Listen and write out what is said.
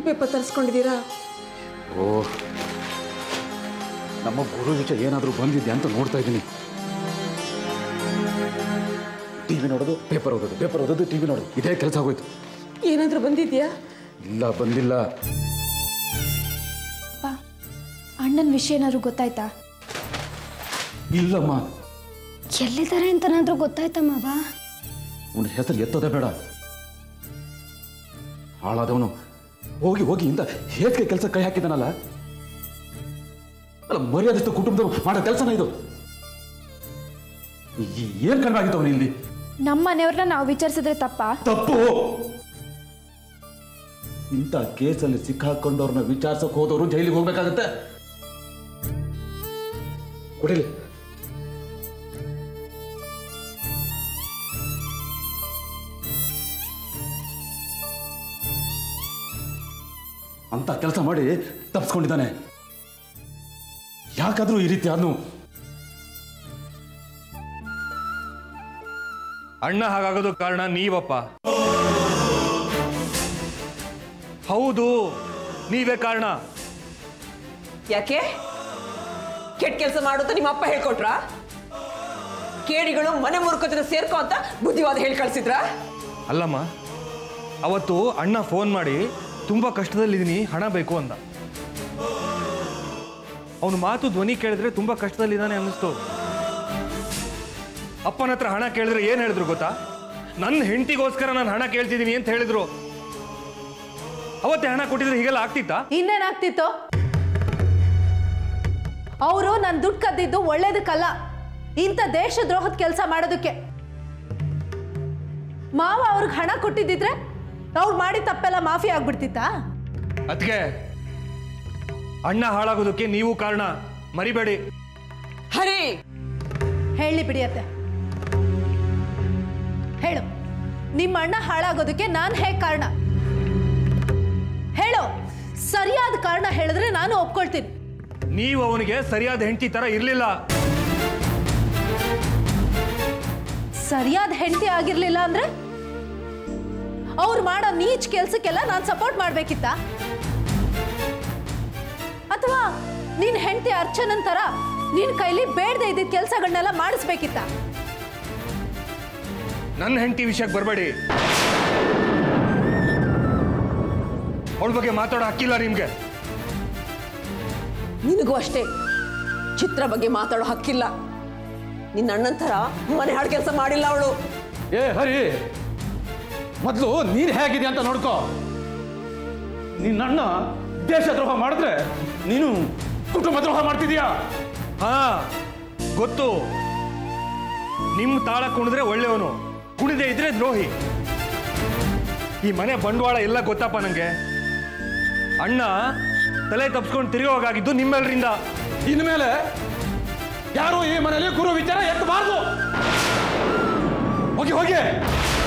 paper ತರಿಸ್ಕೊಂಡಿದ್ದೀರಾ ಓ ನಮ್ಮ ಗುರು ವಿಷಯ ಏನಾದರೂ ಬಂದಿದೆ ಅಂತ ನೋಡ್ತಾ ಇದ್ದೀನಿ ಟಿವಿ ನೋಡೋದು ಪೇಪರ್ ಓದೋದು ಪೇಪರ್ ಓದೋದು ಟಿವಿ ನೋಡೋದು ಇದೇ ಕೆಲಸ ಆಗೋಯ್ತು ಏನಾದರೂ ಬಂದಿದ್ಯಾ ಇಲ್ಲ ಬಂದಿಲ್ಲ ಅಪ್ಪ ಅಣ್ಣನ ವಿಷಯ ಏನಾದ್ರು ಗೊತ್ತಾಯ್ತಾ ಇಲ್ಲಮ್ಮ ಎಲ್ಲಿದ್ದಾರೆ ಅಂತನಾದ್ರೂ ಗೊತ್ತಾಯ್ತಾ ಮಾವ ಅವನ ಹೆಸರು ಎತ್ತೋದೇ ಬೇಡ ಹಾಳಾದವನು ಹೋಗಿ ಹೋಗಿ ಇಂದ ಹೇಸಿಗೆ ಕೆಲಸ ಕೈ ಹಾಕಿದಾನಲ್ಲ ಅಲ್ಲ ಮರ್ಯಾದಷ್ಟು ಕುಟುಂಬದವರು ಮಾಡೋ ಕೆಲಸನ ಇದು ಈ- ಏನ್ ಕಡಿಮೆ ಆಗಿತ್ತು ಅವನು ಇಲ್ಲಿ ನಮ್ಮ ಮನೆಯವ್ರನ್ನ ನಾವು ವಿಚಾರಿಸಿದ್ರೆ ತಪ್ಪಾ ತಪ್ಪು ಇಂಥ ಕೇಸಲ್ಲಿ ಸಿಕ್ಕಾಕೊಂಡವ್ರನ್ನ ವಿಚಾರಿಸಕ್ ಹೋದವರು ಜೈಲಿಗೆ ಹೋಗ್ಬೇಕಾಗತ್ತೆ ಕೊಡಿಲಿ ಅಂತ ಕೆಲಸ ಮಾಡಿ ತಪ್ಪಿಸ್ಕೊಂಡಿದ್ದಾನೆ ಯಾಕಾದ್ರೂ ಈ ರೀತಿ ಆದ್ನು ಅಣ್ಣ ಹಾಗಾಗೋದು ಕಾರಣ ನೀವಪ್ಪ ಹೌದು ನೀವೇ ಕಾರಣ ಯಾಕೆ ಕೆಟ್ಟ ಕೆಲಸ ಮಾಡುತ್ತ ನಿಮ್ಮ ಅಪ್ಪ ಹೇಳ್ಕೊಟ್ರ ಕೇಡಿಗಳು ಮನೆ ಮುರುಕ ಜೊತೆ ಸೇರ್ಕೋ ಅಂತ ಬುದ್ಧಿವಾದ ಹೇಳಿ ಕಳ್ಸಿದ್ರ ಅಲ್ಲಮ್ಮ ಅವತ್ತು ಅಣ್ಣ ಫೋನ್ ಮಾಡಿ ತುಂಬ ಕಷ್ಟದಲ್ಲಿದ್ದೀನಿ ಹಣ ಬೇಕು ಅಂದ ಅವನ ಮಾತು ಧ್ವನಿ ಕೇಳಿದ್ರೆ ತುಂಬ ಕಷ್ಟದಲ್ಲಿದ್ದಾನೆ ಅನ್ನಿಸ್ತು ಅಪ್ಪನ ಹತ್ರ ಹಣ ಕೇಳಿದ್ರೆ ಏನು ಹೇಳಿದ್ರು ಗೊತ್ತಾ ನನ್ನ ಹೆಂಡತಿಗೋಸ್ಕರ ನಾನು ಹಣ ಕೇಳ್ತಿದ್ದೀನಿ ಅಂತ ಹೇಳಿದ್ರು ಅವತ್ತೇ ಹಣ ಕೊಟ್ಟಿದ್ರೆ ಹೀಗೆಲ್ಲ ಆಗ್ತಿತ್ತಾ ಇನ್ನೇನಾಗ್ತಿತ್ತು ಅವರು ನನ್ನ ದುಡ್ಡು ಕದ್ದಿದ್ದು ಒಳ್ಳೇದಕ್ಕಲ್ಲ ಇಂಥ ದೇಶದ್ರೋಹದ ಕೆಲಸ ಮಾಡೋದಕ್ಕೆ ಮಾವ ಅವ್ರಿಗೆ ಹಣ ಕೊಟ್ಟಿದ್ದಿದ್ರೆ ಅವ್ರು ಮಾಡಿ ತಪ್ಪೆಲ್ಲ ಮಾಫಿ ಆಗ್ಬಿಡ್ತಿತ್ತಾ ಅದಕ್ಕೆ ಅಣ್ಣ ಹಾಳಾಗೋದಕ್ಕೆ ನೀವು ಕಾರಣ ಮರಿಬೇಡಿ ಹರಿ ಹೇಳಿ ಬಿಡಿಯತ್ತೆ ಹೇಳು ನಿಮ್ಮ ಅಣ್ಣ ಹಾಳಾಗೋದಕ್ಕೆ ನಾನು ಹೇಗೆ ಕಾರಣ ಹೇಳು ಸರಿಯಾದ ಕಾರಣ ಹೇಳಿದ್ರೆ ನಾನು ಒಪ್ಕೊಳ್ತೀನಿ ನೀವು ಅವನಿಗೆ ಸರಿಯಾದ ಹೆಂಡತಿ ತರ ಇರಲಿಲ್ಲ ಸರಿಯಾದ ಹೆಂಡತಿ ಆಗಿರ್ಲಿಲ್ಲ ಅಂದ್ರೆ ಅವ್ರು ಮಾಡೋ ನೀಚ್ ಕೆಲ್ಸಕ್ಕೆಲ್ಲ ನಾನು ಸಪೋರ್ಟ್ ಮಾಡ್ಬೇಕಿತ್ತ ಅಥವಾ ನಿನ್ ಹೆಂಡತಿ ಅರ್ಚನನ್ ತರ ನಿನ್ ಕೈಲಿ ಬೇಡದೆ ಇದ್ದಿದ್ದ ಕೆಲ್ಸಗಳನ್ನೆಲ್ಲ ಮಾಡಿಸ್ಬೇಕಿತ್ತ ನನ್ನ ಹೆಂಡತಿ ವಿಷಯಕ್ಕೆ ಬರಬೇಡಿ ಅವಳ ಬಗ್ಗೆ ಮಾತಾಡೋ ಹಕ್ಕಿಲ್ಲ ನಿಮ್ಗೆ ನಿನಗೂ ಅಷ್ಟೇ ಚಿತ್ರ ಬಗ್ಗೆ ಮಾತಾಡೋ ಹಕ್ಕಿಲ್ಲ ನಿನ್ನ ಅಣ್ಣನ ಥರ ಮನೆ ಹಾಳು ಕೆಲಸ ಮಾಡಿಲ್ಲ ಅವಳು ಏ ಹರಿ ಮೊದಲು ನೀನು ಹೇಗಿದೆ ಅಂತ ನೋಡ್ಕೋ ನಿನ್ನ ಅಣ್ಣ ದೇಶದ್ರೋಹ ಮಾಡಿದ್ರೆ ನೀನು ಕುಟುಂಬ ದ್ರೋಹ ಮಾಡ್ತಿದೀಯಾ ಹಾ ಗೊತ್ತು ನಿಮ್ಮ ತಾಳ ಕುಣಿದ್ರೆ ಒಳ್ಳೆಯವನು ಕುಣಿದೇ ಇದ್ರೆ ದ್ರೋಹಿ ಈ ಮನೆ ಬಂಡವಾಳ ಎಲ್ಲ ಗೊತ್ತಪ್ಪ ನಂಗೆ ಅಣ್ಣ ತಲೆ ತಪ್ಸ್ಕೊಂಡು ತಿರುಗೋಗಾಗಿದ್ದು ನಿಮ್ಮೆಲ್ಲರಿಂದ ಇನ್ಮೇಲೆ ಯಾರು ಈ ಮನೆಯಲ್ಲಿ ಗುರು ವಿಚಾರ ಎತ್ತಬಾರ್ದು ಹೋಗಿ ಹೋಗಿ